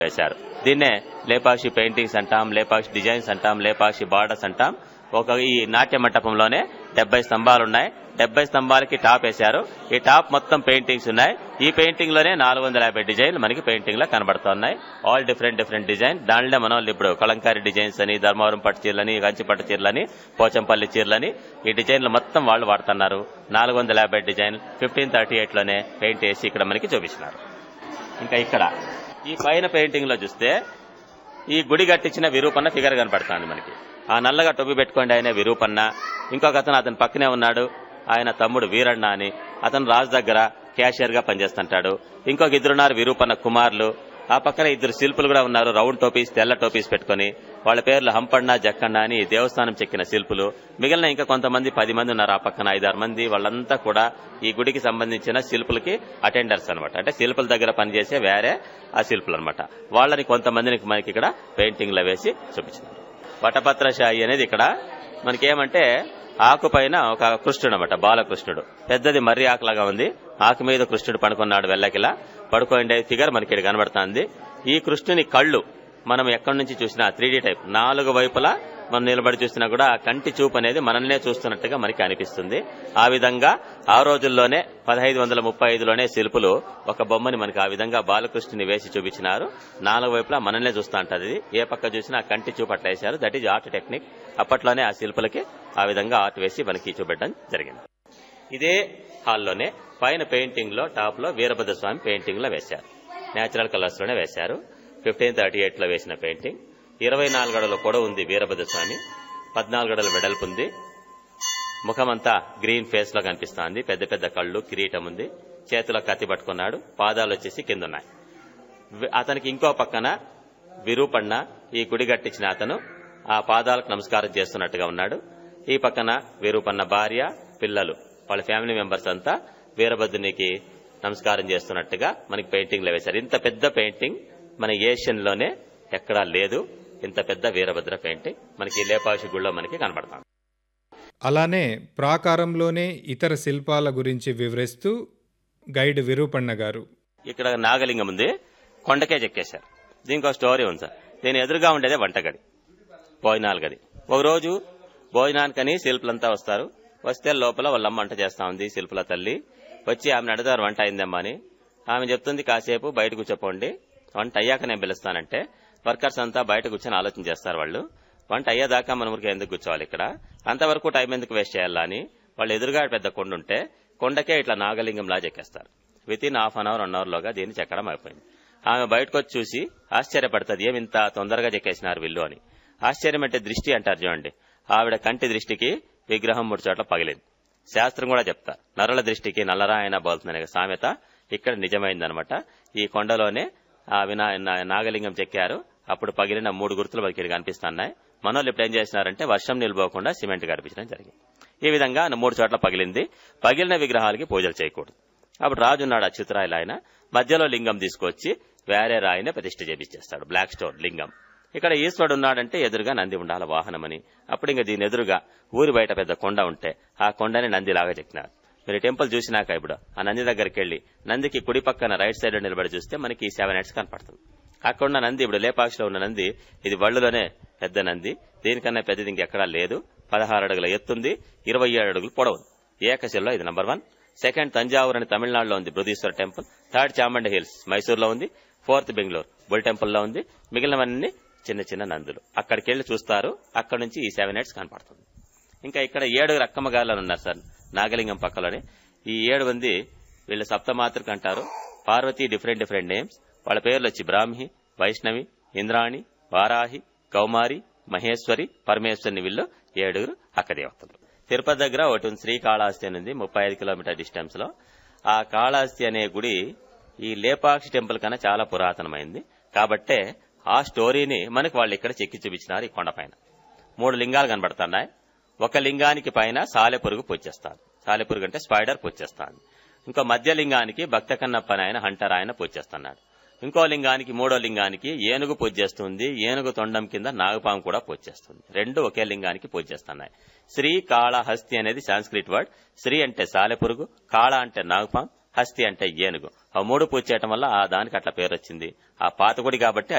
వేశారు దీన్నే లేపాక్షి పెయింటింగ్స్ అంటాం లేపాక్షి డిజైన్స్ అంటాం లేపాక్షి బార్డర్స్ అంటాం ఒక ఈ నాట్య మంటపంలోనే డెబ్బై స్తంభాలు ఉన్నాయి డెబ్బై స్తంభాలకి టాప్ వేశారు ఈ టాప్ మొత్తం పెయింటింగ్స్ ఉన్నాయి ఈ పెయింటింగ్ లోనే నాలుగు వందల యాభై డిజైన్లు మనకి పెయింటింగ్ లో కనబడుతున్నాయి ఆల్ డిఫరెంట్ డిఫరెంట్ డిజైన్ దానిలో మన వాళ్ళు ఇప్పుడు కలంకారీ డిజైన్స్ అని ధర్మవరం పట్టు చీరలని కంచి పట్టు చీరలని పోచంపల్లి చీరలని ఈ డిజైన్లు మొత్తం వాళ్ళు వాడుతున్నారు నాలుగు వందల యాభై డిజైన్ ఫిఫ్టీన్ థర్టీ ఎయిట్ లోనే పెయింట్ వేసి ఇక్కడ మనకి చూపిస్తున్నారు ఇంకా ఇక్కడ ఈ పైన పెయింటింగ్ లో చూస్తే ఈ గుడి కట్టించిన విరూపన్న ఫిగర్ కనపడుతుంది మనకి ఆ నల్లగా టొబ్బి పెట్టుకోండి ఆయన విరూపన్న ఇంకొక అతను అతని పక్కనే ఉన్నాడు ఆయన తమ్ముడు వీరಣ್ణ అని అతను రాజు దగ్గర క్యాషియర్ గా పనిచేస్తుంటాడు ఇంకొక ఇద్దరున్నారు విరూపన్న కుమార్లు ఆ పక్కన ఇద్దరు శిల్పులు కూడా ఉన్నారు రౌండ్ టోపీస్ తెల్ల టోపీస్ పెట్టుకుని వాళ్ళ పేర్లు హంపಣ್ణ జక్కಣ್ణ అని దేవస్థానం చెక్కిన శిల్పులు మిగిలిన ఇంకా కొంతమంది పది మంది ఉన్నారు ఆ పక్కన ఐదారు మంది వాళ్ళంతా కూడా ఈ గుడికి సంబంధించిన శిల్పులకి అటెండర్స్ అన్నమాట అంటే శిల్పుల దగ్గర పనిచేసే వేరే ఆ శిల్పులు అనమాట వాళ్ళని కొంతమందిని మనకి ఇక్కడ పెయింటింగ్లో వేసి చూపించినారు వటపత్రశాయి అనేది ఇక్కడ మనకేమంటే ఆకు పైన ఒక కృష్ణుడు అనమాట బాలకృష్ణుడు పెద్దది మర్రి ఆకులాగా ఉంది ఆకు మీద కృష్ణుడు పడుకున్నాడు వెళ్ళకిలా పడుకోండే ఫిగర్ మనకి ఇక్కడ కనబడుతుంది ఈ కృష్ణుని కళ్ళు మనం ఎక్కడి నుంచి చూసినా త్రీ టైప్ నాలుగు వైపులా మనం నిలబడి చూసినా కూడా ఆ కంటి చూపు అనేది మనల్నే చూస్తున్నట్టుగా మనకి అనిపిస్తుంది ఆ విధంగా ఆ రోజుల్లోనే పదహైదు వందల ముప్పై ఐదులోనే శిల్పులు ఒక బొమ్మని మనకి ఆ విధంగా బాలకృష్ణుని వేసి చూపించినారు నాలుగు వైపులా మనల్నే చూస్తూ ఉంటది ఇది. ఏ పక్క చూసినా ఆ కంటి చూపు అట్లా వేశారు దట్ ఈజ్ ఆర్ట్ టెక్నిక్ అప్పట్లోనే ఆ శిల్పులకి ఆ విధంగా ఆర్ట్ వేసి మనకి చూపెట్టడం జరిగింది ఇదే హాల్లోనే పైన పెయింటింగ్ లో టాప్ లో వీరభద్ర స్వామి పెయింటింగ్ లో వేశారు నేచురల్ కలర్స్ లోనే వేశారు ఫిఫ్టీన్ థర్టీ ఎయిట్ లో వేసిన పెయింటింగ్ ఇరవై నాలుగు అడుగుల పొడవు ఉంది వీరభద్ర స్వామి పద్నాలుగు అడుగుల వెడల్పు ఉంది ముఖమంతా గ్రీన్ ఫేస్ లో కనిపిస్తోంది పెద్ద పెద్ద కళ్ళు కిరీటం ఉంది చేతిలో కత్తి పట్టుకున్నాడు పాదాలు వచ్చేసి కింద ఉన్నాయి వి- అతనికి ఇంకో పక్కన విరూపಣ್ణ ఈ గుడి కట్టించిన అతను ఆ పాదాలకు నమస్కారం చేస్తున్నట్టుగా ఉన్నాడు ఈ పక్కన విరూపన్న భార్య పిల్లలు వాళ్ళ ఫ్యామిలీ మెంబర్స్ అంతా వీరభద్రునికి నమస్కారం చేస్తున్నట్టుగా మనకి పెయింటింగ్ లో వేశారు ఇంత పెద్ద పెయింటింగ్ మన ఏషియన్ లోనే ఎక్కడా లేదు ఇంత పెద్ద వీరభద్ర పెయింటింగ్ మనకి లేపాక్షి గుళ్ళో మనకి కనబడతాం అలానే ప్రాకారంలోనే ఇతర శిల్పాల గురించి వివరిస్తూ గైడ్ విరూపಣ್ణ గారు ఇక్కడ నాగలింగం ఉంది కొండకే చెక్కేశారు దీనికి ఒక స్టోరీ ఉంది సార్ దీని ఎదురుగా ఉండేదే వంటగది భోజనాల గది ఒక రోజు భోజనానికని శిల్పులంతా వస్తారు వస్తే లోపల వాళ్ళమ్మ వంట చేస్తా ఉంది శిల్పుల తల్లి వచ్చి ఆమెను అడుగుతారు వంట అయిందమ్మా అని ఆమె చెప్తుంది కాసేపు బయట కూర్చోపోండి వంట అయ్యాక నేను పిలుస్తానంటే వర్కర్స్ అంతా బయట కూర్చొని ఆలోచన చేస్తారు వాళ్ళు వంట అయ్యేదాకా మన ఊరికి ఎందుకు కూర్చోవాలి ఇక్కడ అంతవరకు టైం ఎందుకు వేస్ట్ చేయాలా అని వాళ్ళు ఎదురుగా పెద్ద కొండ ఉంటే కొండకే ఇట్లా నాగలింగం లా చెక్కేస్తారు within half an hour one hour లోగా దీన్ని చెక్కడం అయిపోయింది ఆమె బయటకు వచ్చి చూసి ఆశ్చర్యపడుతుంది ఏమి ఇంత తొందరగా చెక్కేసినారు వీళ్ళు అని ఆశ్చర్యం అంటే దృష్టి అంటారు చూడండి ఆవిడ కంటి దృష్టికి విగ్రహం మూడు చోట్ల పగిలింది శాస్త్రం కూడా చెప్తారు నరుల దృష్టికి నల్లరాయన బోల్తుందనే సామెత ఇక్కడ నిజమైందనమాట ఈ కొండలోనే ఆ వినా నా- నాగలింగం చెక్కారు అప్పుడు పగిలిన మూడు గుర్తులు మనకి ఇక్కడ కనిపిస్తున్నాయి మనోళ్ళు ఇప్పుడు ఏం చేసినారంటే వర్షం నిలిపోకుండా సిమెంట్ కనిపించడం జరిగింది ఈ విధంగా మూడు చోట్ల పగిలింది పగిలిన విగ్రహాలకి పూజలు చేయకూడదు అప్పుడు రాజు ఉన్నాడు అచ్యుతరాయలు ఆయన మధ్యలో లింగం తీసుకొచ్చి వేరే రాయిని ప్రతిష్ఠ చేపించేస్తాడు బ్లాక్ స్టోన్ లింగం ఇక్కడ ఈశ్వరుడు ఉన్నాడంటే ఎదురుగా నంది ఉండాలి వాహనమని అప్పుడు ఇంకా దీని ఎదురుగా ఊరి బయట పెద్ద కొండ ఉంటే ఆ కొండని నందిలాగా చెక్కినారు మీరు ఈ టెంపుల్ చూసినాక ఇప్పుడు ఆ నంది దగ్గరికి వెళ్లి నందికి కుడి పక్కన రైట్ సైడ్ లో నిలబడి చూస్తే మనకి ఈ సెవెన్ హెడ్స్ కనపడుతుంది అక్కడ ఉన్న నంది ఇప్పుడు లేపాక్షిలో ఉన్న నంది ఇది వళ్ళులోనే పెద్ద నంది దీనికన్నా పెద్దది ఇంకెక్కడా లేదు పదహారు అడుగుల ఎత్తుంది ఇరవై ఏడు అడుగులు పొడవు ఏకశిల్లో ఇది నంబర్ వన్ సెకండ్ తంజావూర్ అని తమిళనాడులో ఉంది Brihadeeswara temple third Chamundi hills మైసూర్లో ఉంది ఫోర్త్ బెంగళూరు బుల్ టెంపుల్లో ఉంది మిగిలినవన్నీ చిన్న చిన్న నందులు అక్కడికి వెళ్లి చూస్తారు అక్కడ నుంచి ఈ సెవెన్ ఎయిట్స్ కనపడుతుంది ఇంకా ఇక్కడ ఏడుగురు అక్కమ్మగారులు ఉన్నారు సార్ నాగలింగం పక్కలోనే ఈ ఏడు మంది వీళ్ళ సప్తమాతృక అంటారు పార్వతి డిఫరెంట్ డిఫరెంట్ నేమ్స్ వాళ్ళ పేర్లు వచ్చి బ్రాహ్మి వైష్ణవి ఇంద్రాణి వారాహి కౌమారి మహేశ్వరి పరమేశ్వరిని వీళ్ళు ఏడుగురు అక్కదేవతలు తిరుపతి దగ్గర ఒకటి ఉంది శ్రీకాళహస్తి అని ఉంది ముప్పై ఐదు కిలోమీటర్ డిస్టెన్స్ లో ఆ కాళహస్తి అనే గుడి ఈ లేపాక్షి టెంపుల్ కన్నా చాలా పురాతనమైంది కాబట్టే ఆ స్టోరీని మనకు వాళ్ళు ఇక్కడ చెక్కి చూపించినారు ఈ కొండపైన మూడు లింగాలు కనబడుతున్నాయి ఒక లింగానికి పైన సాలెపురుగు పూజేస్తాను సాలెపురుగు అంటే స్పైడర్ పూజేస్తాను ఇంకో మధ్య లింగానికి భక్త కన్నప్ప ఆయన హంటర్ ఆయన పూజేస్తున్నాడు ఇంకో లింగానికి మూడో లింగానికి ఏనుగు పూజ చేస్తుంది ఏనుగు తొండం కింద నాగపాము కూడా పూజ చేస్తుంది రెండు ఒకే లింగానికి పూజ చేస్తున్నాయి శ్రీ కాళహస్తి అనేది సాంస్క్రిట్ వర్డ్ శ్రీ అంటే సాలెపురుగు కాళ అంటే నాగపాం హస్తి అంటే ఏనుగు ఆ మూడు పూజ చేయటం వల్ల ఆ దానికి అట్లా పేరు వచ్చింది ఆ పాత గుడి కాబట్టి